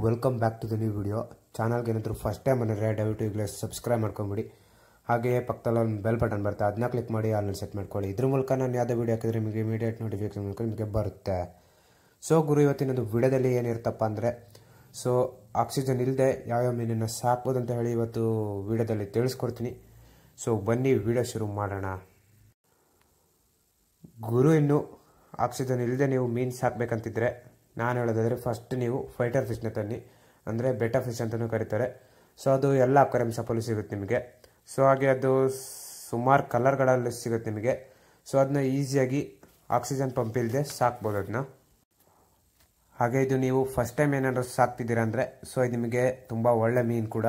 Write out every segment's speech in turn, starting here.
welcome back to the new video ಚಾನಲ್ಗೆ ಏನಾದರೂ first time ಬಂದರೆ ದಯವಿಟ್ಟು ಈಗಲೇ ಸಬ್ಸ್ಕ್ರೈಬ್ ಮಾಡ್ಕೊಂಬಿಡಿ ಹಾಗೆಯೇ ಪಕ್ಕದಲ್ಲಿ ಒಂದು ಬೆಲ್ ಬಟನ್ ಬರುತ್ತೆ ಅದನ್ನ ಕ್ಲಿಕ್ ಮಾಡಿ ಆಲ್ನಲ್ಲಿ ಸೆಟ್ ಮಾಡ್ಕೊಳ್ಳಿ ಇದ್ರ ಮೂಲಕ ನಾನು ಯಾವುದೇ ವಿಡಿಯೋ ಹಾಕಿದ್ರೆ ನಿಮಗೆ ಇಮಿಡಿಯೇಟ್ ನೋಟಿಫಿಕೇಶನ್ ಮೂಲಕ ನಿಮಗೆ ಬರುತ್ತೆ ಸೊ ಗುರು ಇವತ್ತಿನದು ವಿಡಿಯೋದಲ್ಲಿ ಏನಿರುತ್ತಪ್ಪ ಅಂದರೆ ಸೊ ಆಕ್ಸಿಜನ್ ಇಲ್ಲದೆ ಯಾವ್ಯಾವ ಮೀನನ್ನು ಸಾಕ್ಬೋದು ಅಂತ ಹೇಳಿ ಇವತ್ತು ವಿಡಿಯೋದಲ್ಲಿ ತಿಳಿಸ್ಕೊಡ್ತೀನಿ ಸೊ ಬನ್ನಿ ವಿಡಿಯೋ ಶುರು ಮಾಡೋಣ ಗುರು ಇನ್ನು ಆಕ್ಸಿಜನ್ ಇಲ್ಲದೆ ನೀವು ಮೀನು ಸಾಕಬೇಕಂತಿದ್ರೆ ನಾನು ಹೇಳೋದಾದರೆ ಫಸ್ಟ್ ನೀವು ಫೈಟರ್ ಫಿಶ್ನ ತನ್ನಿ ಅಂದರೆ ಬೆಟ್ಟ ಫಿಶ್ ಅಂತಲೂ ಕರೀತಾರೆ ಸೊ ಅದು ಎಲ್ಲ ಅಕ್ವೇರಿಯಂ ಶಾಪಲ್ಲೂ ಸಿಗುತ್ತೆ ನಿಮಗೆ ಸೊ ಹಾಗೆ ಅದು ಸುಮಾರು ಕಲರ್ಗಳಲ್ಲಿ ಸಿಗುತ್ತೆ ನಿಮಗೆ ಸೊ ಅದನ್ನ ಈಸಿಯಾಗಿ ಆಕ್ಸಿಜನ್ ಪಂಪ್ ಇಲ್ಲದೆ ಸಾಕ್ಬೋದು ಅದನ್ನ ಹಾಗೆ ಇದು ನೀವು ಫಸ್ಟ್ ಟೈಮ್ ಏನಾದರೂ ಸಾಕ್ತಿದ್ದೀರಾ ಅಂದರೆ ಸೊ ಇದು ನಿಮಗೆ ತುಂಬ ಒಳ್ಳೆ ಮೀನು ಕೂಡ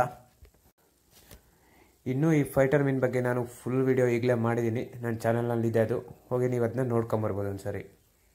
ಇನ್ನು ಈ ಫೈಟರ್ ಮೀನ್ ಬಗ್ಗೆ ನಾನು ಫುಲ್ ವಿಡಿಯೋ ಈಗಲೇ ಮಾಡಿದ್ದೀನಿ ನನ್ನ ಚಾನಲ್ನಲ್ಲಿ ಇದೆ ಅದು ಹೋಗಿ ನೀವು ಅದನ್ನ ನೋಡ್ಕೊಂಬರ್ಬೋದು ಒಂದ್ಸರಿ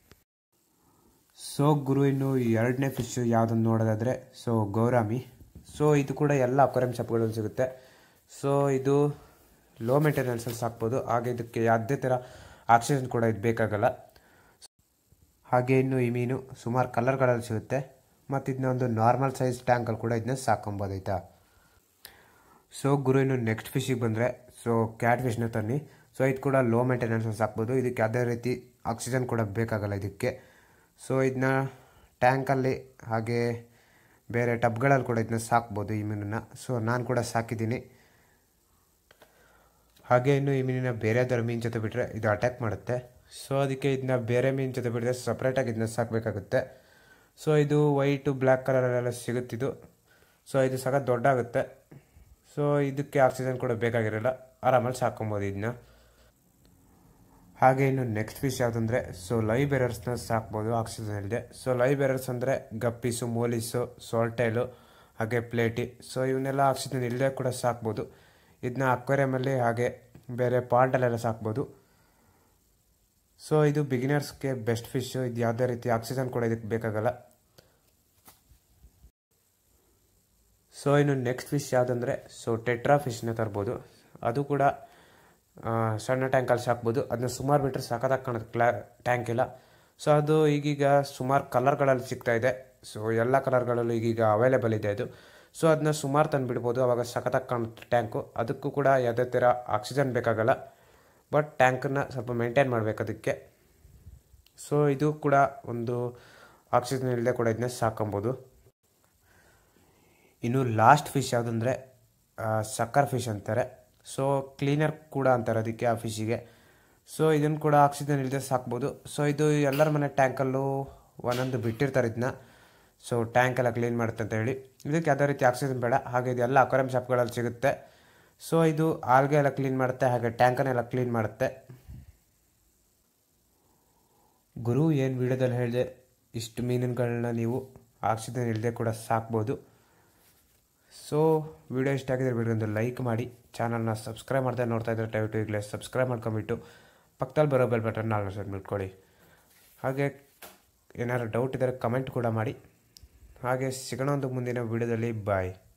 ಸೊ ಗುರು ಇನ್ನು ಎರಡನೇ ಫಿಶ್ ಯಾವುದನ್ನು ನೋಡೋದಾದರೆ ಸೊ ಗೌರಾಮಿ ಸೊ ಇದು ಕೂಡ ಎಲ್ಲ ಅಕ್ವೇರಿಯಂ ಶಾಪ್ಗಳಲ್ಲಿ ಸಿಗುತ್ತೆ ಸೊ ಇದು ಲೋ ಮೇಂಟೆನೆನ್ಸಲ್ಲಿ ಸಾಕ್ಬೋದು ಹಾಗೆ ಇದಕ್ಕೆ ಯಾವುದೇ ಥರ ಆಕ್ಸಿಜನ್ ಕೂಡ ಇದು ಬೇಕಾಗಲ್ಲ ಹಾಗೆ ಇನ್ನು ಈ ಮೀನು ಸುಮಾರು ಕಲರ್ಗಳಲ್ಲಿ ಸಿಗುತ್ತೆ ಮತ್ತು ಇದನ್ನ ಒಂದು ನಾರ್ಮಲ್ ಸೈಜ್ ಟ್ಯಾಂಕಲ್ಲಿ ಕೂಡ ಇದನ್ನ ಸಾಕೊಬೋದಾಯ್ತಾ ಸೊ ಗುರು ಇನ್ನು ನೆಕ್ಸ್ಟ್ ಫಿಶಿಗೆ ಬಂದರೆ ಸೊ ಕ್ಯಾಟ್ ಫಿಶ್ನ ತನ್ನಿ ಸೊ ಇದು ಕೂಡ ಲೋ ಮೇಂಟೆನೆನ್ಸ್ ಸಾಕ್ಬೋದು ಇದಕ್ಕೆ ಯಾವುದೇ ರೀತಿ ಆಕ್ಸಿಜನ್ ಕೂಡ ಬೇಕಾಗಲ್ಲ ಇದಕ್ಕೆ ಸೊ ಇದನ್ನ ಟ್ಯಾಂಕಲ್ಲಿ ಹಾಗೆ ಬೇರೆ ಟಬ್ಗಳಲ್ಲಿ ಕೂಡ ಇದನ್ನ ಸಾಕ್ಬೋದು ಈ ಮೀನನ್ನು ಸೊ ನಾನು ಕೂಡ ಸಾಕಿದ್ದೀನಿ ಹಾಗೆ ಇನ್ನು ಈ ಮೀನಿನ ಬೇರೆ ಯಾವ್ದಾದ್ರು ಮೀನು ಜೊತೆ ಬಿಟ್ಟರೆ ಇದು ಅಟ್ಯಾಕ್ ಮಾಡುತ್ತೆ ಸೊ ಅದಕ್ಕೆ ಇದನ್ನ ಬೇರೆ ಮೀನು ಜೊತೆ ಬಿಟ್ಟರೆ ಸಪ್ರೇಟಾಗಿ ಇದನ್ನ ಸಾಕಬೇಕಾಗುತ್ತೆ ಸೊ ಇದು ವೈಟು ಬ್ಲ್ಯಾಕ್ ಕಲರಲ್ಲೆಲ್ಲ ಸಿಗುತ್ತಿದ್ದು ಸೊ ಇದು ಸಖತ್ ದೊಡ್ಡ ಆಗುತ್ತೆ ಸೊ ಇದಕ್ಕೆ ಆಕ್ಸಿಜನ್ ಕೂಡ ಬೇಕಾಗಿರಲ್ಲ ಆರಾಮಲ್ಲಿ ಸಾಕೊಬೋದು ಇದನ್ನ ಹಾಗೆ ಇನ್ನು ನೆಕ್ಸ್ಟ್ ಫಿಶ್ ಯಾವುದಂದರೆ ಸೊ ಲೈವ್ ಬೇರರ್ಸ್ನ ಸಾಕ್ಬೋದು ಆಕ್ಸಿಜನ್ ಇಲ್ಲದೆ ಸೊ ಲೈವ್ ಬೇರರ್ಸ್ ಅಂದರೆ ಗಪ್ಪೀಸು ಮೋಲಿಸು ಸೋಲ್ಟೈಲು ಹಾಗೆ ಪ್ಲೇಟಿ ಸೊ ಇವನ್ನೆಲ್ಲ ಆಕ್ಸಿಜನ್ ಇಲ್ಲದೆ ಕೂಡ ಸಾಕ್ಬೋದು ಇದನ್ನ ಅಕ್ವೇರಿಯಮಲ್ಲಿ ಹಾಗೆ ಬೇರೆ ಪಾಲ್ಟಲ್ಲೆಲ್ಲ ಸಾಕ್ಬೋದು ಸೊ ಇದು ಬಿಗಿನರ್ಸ್ಗೆ ಬೆಸ್ಟ್ ಫಿಶ್ಶು ಇದು ಯಾವುದೇ ರೀತಿ ಆಕ್ಸಿಜನ್ ಕೂಡ ಇದಕ್ಕೆ ಬೇಕಾಗಲ್ಲ ಸೊ ಇನ್ನು ನೆಕ್ಸ್ಟ್ ಫಿಶ್ ಯಾವುದಂದರೆ ಸೊ ಟೆಟ್ರಾ ಫಿಶ್ನ ತರ್ಬೋದು ಅದು ಕೂಡ ಸಣ್ಣ ಟ್ಯಾಂಕಲ್ಲಿ ಸಾಕ್ಬೋದು ಅದನ್ನ ಸುಮಾರು ಬಿಟ್ಟರೆ ಸಖತ್ತಾಗಿ ಕಾಣುತ್ತೆ ಕ್ಲಾ ಟ್ಯಾಂಕ್ ಇಲ್ಲ ಸೊ ಅದು ಈಗೀಗ ಸುಮಾರು ಕಲರ್ಗಳಲ್ಲಿ ಸಿಗ್ತಾ ಇದೆ ಸೊ ಎಲ್ಲ ಕಲರ್ಗಳಲ್ಲೂ ಈಗೀಗ ಅವೈಲೇಬಲ್ ಇದೆ ಅದು ಸೊ ಅದನ್ನ ಸುಮಾರು ತಂದು ಬಿಡ್ಬೋದು ಅವಾಗ ಸಖತ್ತಾಗಿ ಕಾಣುತ್ತೆ ಟ್ಯಾಂಕು ಅದಕ್ಕೂ ಕೂಡ ಯಾವುದೇ ಥರ ಆಕ್ಸಿಜನ್ ಬೇಕಾಗಲ್ಲ ಬಟ್ ಟ್ಯಾಂಕನ್ನು ಸ್ವಲ್ಪ ಮೇಂಟೈನ್ ಮಾಡಬೇಕು ಅದಕ್ಕೆ ಸೊ ಇದು ಕೂಡ ಒಂದು ಆಕ್ಸಿಜನ್ ಇಲ್ಲದೆ ಕೂಡ ಇದನ್ನ ಸಾಕೊಬೋದು ಇನ್ನು ಲಾಸ್ಟ್ ಫಿಶ್ ಯಾವುದಂದರೆ ಸಕ್ಕರ್ ಫಿಶ್ ಅಂತಾರೆ ಸೊ ಕ್ಲೀನರ್ ಕೂಡ ಅಂತಾರೆ ಅದಕ್ಕೆ ಆ ಫಿಶಿಗೆ ಸೊ ಇದನ್ನು ಕೂಡ ಆಕ್ಸಿಜನ್ ಇಲ್ಲದೆ ಸಾಕ್ಬೋದು ಸೊ ಇದು ಎಲ್ಲರ ಮನೆ ಟ್ಯಾಂಕಲ್ಲೂ ಒಂದೊಂದು ಬಿಟ್ಟಿರ್ತಾರೆ ಇದನ್ನ ಸೊ ಟ್ಯಾಂಕ್ ಎಲ್ಲ ಕ್ಲೀನ್ ಮಾಡುತ್ತೆ ಅಂತ ಹೇಳಿ ಇದಕ್ಕೆ ಯಾವುದೇ ರೀತಿ ಆಕ್ಸಿಜನ್ ಬೇಡ ಹಾಗೆ ಇದೆಲ್ಲ ಅಕ್ವೇರಿಯಂ ಶಾಪ್ಗಳಲ್ಲಿ ಸಿಗುತ್ತೆ ಸೊ ಇದು ಆಲ್ಗೆ ಎಲ್ಲ ಕ್ಲೀನ್ ಮಾಡುತ್ತೆ ಹಾಗೆ ಟ್ಯಾಂಕನ್ನೆಲ್ಲ ಕ್ಲೀನ್ ಮಾಡುತ್ತೆ ಗುರು ಏನು ವಿಡಿಯೋದಲ್ಲಿ ಹೇಳಿದೆ ಇಷ್ಟು ಮೀನುಗಳನ್ನ ನೀವು ಆಕ್ಸಿಜನ್ ಇಲ್ಲದೆ ಕೂಡ ಸಾಕ್ಬೋದು ಸೊ ವಿಡಿಯೋ ಇಷ್ಟ ಆಗಿದ್ರೆ ವಿಡಿಯೋ ಒಂದು ಲೈಕ್ ಮಾಡಿ ಚಾನಲ್ನ ಸಬ್ಸ್ಕ್ರೈಬ್ ಮಾಡ್ತಾ ನೋಡ್ತಾ ಇದ್ದರೆ ದಯವಿಟ್ಟು ಈಗಲೇ ಸಬ್ಸ್ಕ್ರೈಬ್ ಮಾಡ್ಕೊಂಬಿಟ್ಟು ಪಕ್ಕದಲ್ಲಿ ಬರೋ ಬೆಲ್ ಬಟನ್ ನಾಲ್ಕು ಸೆಟ್ ಮಾಡ್ಕೊಳ್ಳಿ ಹಾಗೆ ಏನಾದ್ರು ಡೌಟ್ ಇದ್ದರೆ ಕಮೆಂಟ್ ಕೂಡ ಮಾಡಿ ಹಾಗೆ ಸಿಗೋಣ ಒಂದು ಮುಂದಿನ ವಿಡಿಯೋದಲ್ಲಿ ಬಾಯ್